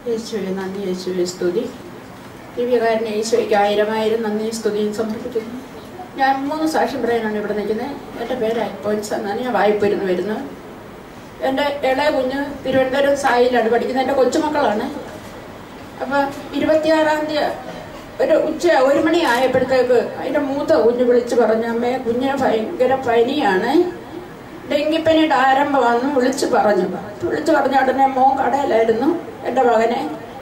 യേശുവെ നന്ദി യേശുവെ സ്തുതി ദിവ്യകാരനെ യേശുവയ്ക്ക് ആയിരം ആയിരം നന്ദി സ്തുതിയും സമർപ്പിക്കുന്നു ഞാൻ മൂന്ന് സാക്ഷ്യം പറയാനാണ് ഇവിടെ നിൽക്കുന്നത് എൻ്റെ പേര് അൽഫോൻസ് എന്നാണ് ഞാൻ വായ്പരുന്ന് വരുന്നത് എൻ്റെ ഇളയ കുഞ്ഞ് തിരുവനന്തപുരം സായിലാണ് പഠിക്കുന്നത് എൻ്റെ കൊച്ചുമക്കളാണ് അപ്പം ഇരുപത്തിയാറാം തീയതി ഒരു ഉച്ച ഒരു മണി ആയപ്പോഴത്തേക്ക് അതിൻ്റെ മൂത്ത കുഞ്ഞ് വിളിച്ച് പറഞ്ഞു അമ്മേ കുഞ്ഞിന് ഭയങ്കര പനിയാണ് ഡെങ്കിപ്പനിയുടെ ആരംഭമാണെന്ന് വിളിച്ച് പറഞ്ഞു വിളിച്ച് പറഞ്ഞ ഉടനെ മോൻ കടയിലായിരുന്നു എൻ്റെ മകനെ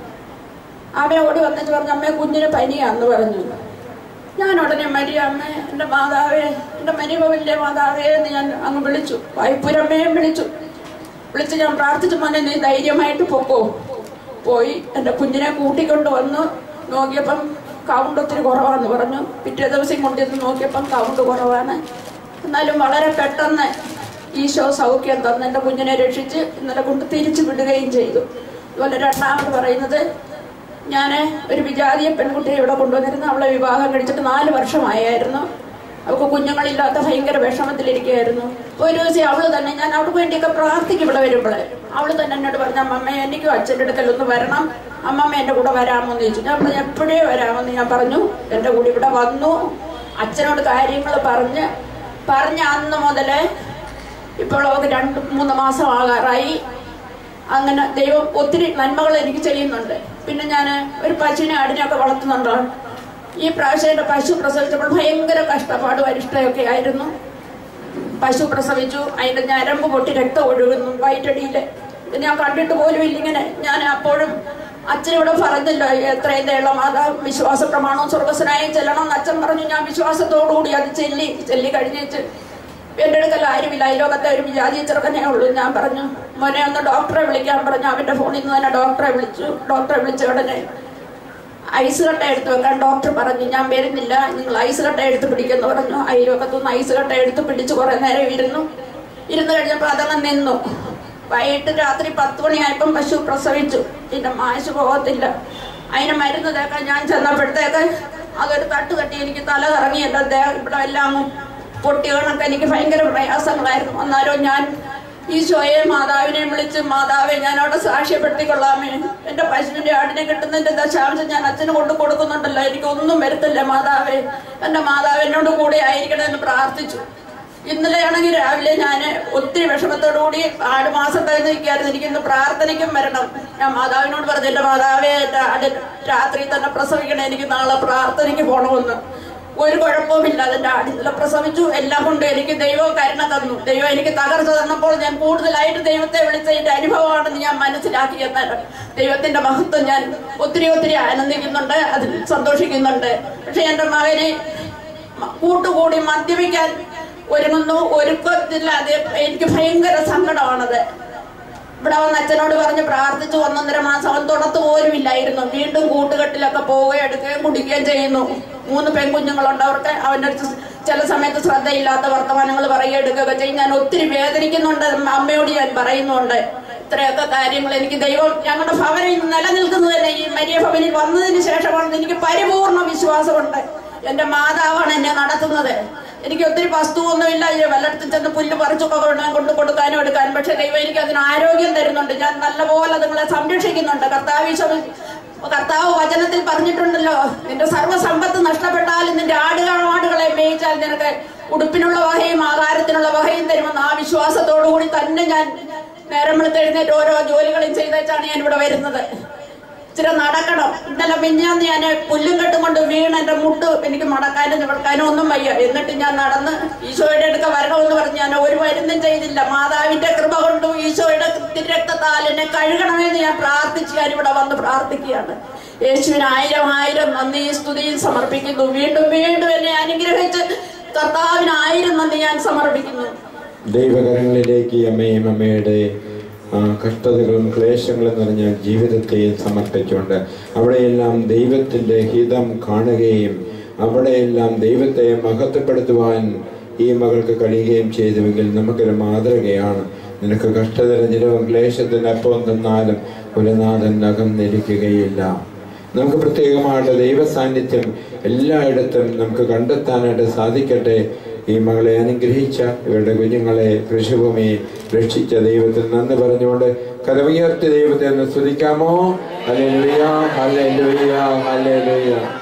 അവനെ ഓടി വന്നിട്ട് പറഞ്ഞു അമ്മേ കുഞ്ഞിന് പനിയാന്ന് പറഞ്ഞു ഞാൻ ഉടനെ മരിയ അമ്മ എൻ്റെ മാതാവേ എൻ്റെ മരിഭവനിലെ മാതാവേ എന്ന് ഞാൻ അങ്ങ് വിളിച്ചു വായ്പുരമ്മയും വിളിച്ചു വിളിച്ച് ഞാൻ പ്രാർത്ഥിച്ചു മോനെ നീ ധൈര്യമായിട്ട് പൊക്കോ പോയി എൻ്റെ കുഞ്ഞിനെ കൂട്ടിക്കൊണ്ട് വന്നു നോക്കിയപ്പം കൗണ്ട് ഒത്തിരി കുറവാന്ന് പറഞ്ഞു പിറ്റേ ദിവസം കൊണ്ടുവന്ന് നോക്കിയപ്പം കൗണ്ട് കുറവാണ് എന്നാലും വളരെ പെട്ടെന്ന് ഈശോ സൗഖ്യം തന്ന് എൻ്റെ കുഞ്ഞിനെ രക്ഷിച്ച് ഇന്നലെ കൊണ്ട് തിരിച്ചു വിടുകയും ചെയ്തു അതുപോലെ രണ്ടാമത് പറയുന്നത് ഞാൻ ഒരു വിജാതീയ പെൺകുട്ടിയെ ഇവിടെ കൊണ്ടുവന്നിരുന്നു അവളെ വിവാഹം കഴിച്ചിട്ട് നാല് വർഷമായായിരുന്നു അവൾക്ക് കുഞ്ഞുങ്ങളില്ലാത്ത ഭയങ്കര വിഷമത്തിലിരിക്കുകയായിരുന്നു ഒരു ദിവസം അവള് തന്നെ ഞാൻ അവൾക്ക് വേണ്ടിയൊക്കെ പ്രാർത്ഥിക്കും ഇവിടെ വരുമ്പോഴേ അവള് തന്നെ എന്നോട് പറഞ്ഞ അമ്മമ്മ എനിക്കും അച്ഛൻ്റെ അടുക്കലൊന്ന് വരണം അമ്മമ്മ എൻ്റെ കൂടെ വരാമോ എന്ന് ചോദിച്ചു ഞാൻ പറഞ്ഞു എപ്പോഴേ വരാമെന്ന് ഞാൻ പറഞ്ഞു എൻ്റെ കൂടെ ഇവിടെ വന്നു അച്ഛനോട് കാര്യങ്ങൾ പറഞ്ഞ് പറഞ്ഞ അന്ന് മുതലേ ഇപ്പോൾ അവൾക്ക് രണ്ട് മൂന്ന് മാസം ആകാറായി അങ്ങനെ ദൈവം ഒത്തിരി നന്മകൾ എനിക്ക് ചെയ്യുന്നുണ്ട് പിന്നെ ഞാൻ ഒരു പശുവിനെ ആടിനെയൊക്കെ വളർത്തുന്നുണ്ട് ഈ പ്രാവശ്യം എൻ്റെ പശു പ്രസവിച്ചപ്പോൾ ഭയങ്കര കഷ്ടപ്പാടും അരിഷ്ടയൊക്കെ ആയിരുന്നു പശു പ്രസവിച്ചു അതിൻ്റെ ഞരമ്പ് പൊട്ടി രക്തം ഒഴുകുന്നു വയറ്റടിയിൽ ഞാൻ കണ്ടിട്ട് പോലും ഇല്ലിങ്ങനെ ഞാൻ അപ്പോഴും അച്ഛനിവിടെ പറഞ്ഞല്ലോ എത്രയും തേളം അതാ വിശ്വാസ പ്രമാണവും സ്വർഗസ്വനായി ചെല്ലണം എന്ന് അച്ഛൻ പറഞ്ഞു ഞാൻ വിശ്വാസത്തോടുകൂടി അത് ചെല്ലി ചെല്ലി കഴിഞ്ഞിട്ട് എൻ്റെ അടുക്കൽ ആരുമില്ല ഈ ലോകത്തെ ഒരു വിജാതി ചെറുക്കനേ ഉള്ളൂ ഞാൻ പറഞ്ഞു മോനെ ഒന്ന് ഡോക്ടറെ വിളിക്കാൻ പറഞ്ഞു അവൻ്റെ ഫോണിൽ നിന്ന് തന്നെ ഡോക്ടറെ വിളിച്ചു ഡോക്ടറെ വിളിച്ച ഉടനെ ഐസ് കട്ട എടുത്ത് വെക്കാൻ ഡോക്ടർ പറഞ്ഞു ഞാൻ വരുന്നില്ല നിങ്ങൾ ഐസ് കട്ട എടുത്ത് പിടിക്കെന്ന് പറഞ്ഞു അയൽവക്കത്തുനിന്ന് ഐസ് കട്ട എടുത്ത് പിടിച്ച് കുറേ നേരം ഇരുന്നു ഇരുന്ന് കഴിഞ്ഞപ്പോൾ അതങ്ങ് നിന്നു വൈകിട്ട് രാത്രി പത്ത് മണിയായപ്പം പശു പ്രസവിച്ചു പിന്നെ മാശ് പോകത്തില്ല അതിന് മരുന്ന് തേക്കാൻ ഞാൻ ചെന്നപ്പോഴത്തേക്ക് അതൊരു തട്ട് തട്ടി എനിക്ക് തല കറങ്ങി എൻ്റെ ദേഹം ഇവിടെ എല്ലാം പൊട്ടി കണക്ക് എനിക്ക് ഭയങ്കര പ്രയാസങ്ങളായിരുന്നു അന്നേരം ഞാൻ ഈശോയെ മാതാവിനെ വിളിച്ച് മാതാവെ ഞാൻ അവിടെ സാക്ഷ്യപ്പെടുത്തിക്കൊള്ളാമേ എന്റെ പശുവിന്റെ ആടിനെ കിട്ടുന്നതിന്റെ ദശാംശം ഞാൻ അച്ഛന് കൊണ്ട് കൊടുക്കുന്നുണ്ടല്ലോ എനിക്ക് ഒന്നും വരുത്തില്ല മാതാവേ എന്റെ മാതാവ് എന്നോട് കൂടെ ആയിരിക്കണം എന്ന് പ്രാർത്ഥിച്ചു ഇന്നലെയാണെങ്കിൽ രാവിലെ ഞാൻ ഒത്തിരി വിഷമത്തോടുകൂടി ആട് മാസം കഴിഞ്ഞ് നിൽക്കായിരുന്നു എനിക്ക് ഇന്ന് പ്രാർത്ഥനയ്ക്കും വരണം ഞാൻ മാതാവിനോട് പറഞ്ഞു എന്റെ മാതാവേ എന്റെ ആട് രാത്രി തന്നെ പ്രസവിക്കണം എനിക്ക് നാളെ പ്രാർത്ഥനയ്ക്ക് പോകണമെന്ന് ഒരു കുഴപ്പവുമില്ല അതിന്റെ ആടിനെ പ്രസവിച്ചു എല്ലാം കൊണ്ട് എനിക്ക് ദൈവം കരുണ തന്നു ദൈവം എനിക്ക് തകർച്ച തന്നപ്പോൾ ഞാൻ കൂടുതലായിട്ട് ദൈവത്തെ വിളിച്ചതിന്റെ അനുഭവമാണെന്ന് ഞാൻ മനസ്സിലാക്കി എന്നാൽ ദൈവത്തിന്റെ മഹത്വം ഞാൻ ഒത്തിരി ഒത്തിരി ആനന്ദിക്കുന്നുണ്ട് അതിൽ സന്തോഷിക്കുന്നുണ്ട് പക്ഷെ എന്റെ മകനെ കൂട്ടുകൂടി മദ്യപിക്കാൻ ഒരുങ്ങുന്നു ഒരുക്കത്തില്ലാതെ എനിക്ക് ഭയങ്കര സങ്കടമാണത് ഇവിടെ വന്ന് അച്ഛനോട് പറഞ്ഞ് പ്രാർത്ഥിച്ചു ഒന്നൊന്നര മാസം അവൻ തുടത്ത് പോലും ഇല്ലായിരുന്നു വീണ്ടും കൂട്ടുകെട്ടിലൊക്കെ പോവുകയും എടുക്കുകയും കുടിക്കുകയും ചെയ്യുന്നു മൂന്ന് പെൺകുഞ്ഞുങ്ങളുണ്ട് അവർക്ക് അവൻ്റെ അടുത്ത് ചില സമയത്ത് ശ്രദ്ധയില്ലാത്ത വർത്തമാനങ്ങൾ പറയുക എടുക്കുകയൊക്കെ ചെയ്യും ഞാൻ ഒത്തിരി വേദനിക്കുന്നുണ്ട് അമ്മയോട് ഞാൻ പറയുന്നുണ്ട് ഇത്രയൊക്കെ കാര്യങ്ങൾ എനിക്ക് ദൈവം ഞങ്ങളുടെ ഭവനിൽ നിലനിൽക്കുന്നത് തന്നെ ഈ മരിയ ഭവനിൽ വന്നതിന് ശേഷമാണ് എനിക്ക് പരിപൂർണ വിശ്വാസമുണ്ട് എന്റെ മാതാവാണ് എന്നെ നടത്തുന്നത് എനിക്ക് ഒത്തിരി വസ്തുവൊന്നുമില്ല ഈ വല്ലയിടത്തും ചെന്ന് പുല്ല് പറിച്ചൊക്കെ കൊണ്ട് കൊണ്ട് കൊടുക്കാനും എടുക്കാനും പക്ഷെ ദൈവം എനിക്ക് അതിന് ആരോഗ്യം തരുന്നുണ്ട് ഞാൻ നല്ലപോലെ നിങ്ങളെ സംരക്ഷിക്കുന്നുണ്ട് കർത്താവീശ്വ കർത്താവ് വചനത്തിൽ പറഞ്ഞിട്ടുണ്ടല്ലോ നിന്റെ സർവ്വസമ്പത്ത് നഷ്ടപ്പെട്ടാലും നിന്റെ ആടുകളാടുകളെ മേയിച്ചാൽ നിനക്ക് ഉടുപ്പിനുള്ള വകയും ആഹാരത്തിനുള്ള വകയും തരുമെന്ന് ആ വിശ്വാസത്തോടു കൂടി തന്നെ ഞാൻ നേരം വെളുത്ത് എഴുന്നേറ്റ് ഓരോ ജോലികളും ചെയ്തേച്ചാണ് ഞാൻ ഇവിടെ വരുന്നത് ഇച്ചിരി നടക്കണം ഇന്നലെ മിഞ്ഞാന്ന് ഞാൻ പുല്ലും കെട്ടും കൊണ്ട് വീണ് എൻ്റെ മുട്ട് എനിക്ക് മടക്കാനും നിവർക്കാനും ഒന്നും വയ്യ എന്നിട്ട് ഞാൻ നടന്ന് ഈശോയുടെ അടുക്ക വരണമെന്ന് പറഞ്ഞ് ഞാൻ ഒരു മരുന്നും ചെയ്തില്ല മാതാവിന്റെ കൃപ കൊണ്ടും ഈശോയുടെ രക്തത്താൽ എന്നെ കഴുകണമെന്ന് ഞാൻ പ്രാർത്ഥിച്ച് ഞാൻ ഇവിടെ വന്ന് പ്രാർത്ഥിക്കുകയാണ് യേശുവിന് ആയിരം ആയിരം നന്ദിയും സ്തുതിയും സമർപ്പിക്കുന്നു വീണ്ടും വീണ്ടും എന്നെ അനുഗ്രഹിച്ച് കർത്താവിന് ആയിരം നന്ദി ഞാൻ സമർപ്പിക്കുന്നു ദൈവകരങ്ങളിലേക്ക് അമ്മയും അമ്മയുടെ ആ, കഷ്ടതകളും ക്ലേശങ്ങളും നിറഞ്ഞ ജീവിതത്തെയും സമർപ്പിച്ചുകൊണ്ട് അവിടെയെല്ലാം ദൈവത്തിൻ്റെ ഹിതം കാണുകയും അവിടെയെല്ലാം ദൈവത്തെ മഹത്വപ്പെടുത്തുവാൻ ഈ മകൾക്ക് കഴിയുകയും ചെയ്തുവെങ്കിൽ നമുക്കൊരു മാതൃകയാണ് നിനക്ക് കഷ്ടതര നിലവും ക്ലേശത്തിൻ്റെ അപ്പം തന്നാലും ഒരു നാഥൻ അകന്നിരിക്കുകയില്ല നമുക്ക് പ്രത്യേകമായിട്ട് ദൈവ സാന്നിധ്യം എല്ലായിടത്തും നമുക്ക് കണ്ടെത്താനായിട്ട് സാധിക്കട്ടെ ഈ മകളെ അനുഗ്രഹിച്ച ഇവരുടെ കുഞ്ഞുങ്ങളെ കൃഷിഭൂമിയെ രക്ഷിച്ച ദൈവത്തിൽ നന്ദി പറഞ്ഞുകൊണ്ട് കരവുയർത്തി ദൈവത്തെ ഒന്ന് സ്തുതിക്കാമോ ഹല്ലേലൂയ ഹല്ലേലൂയ ഹല്ലേലൂയ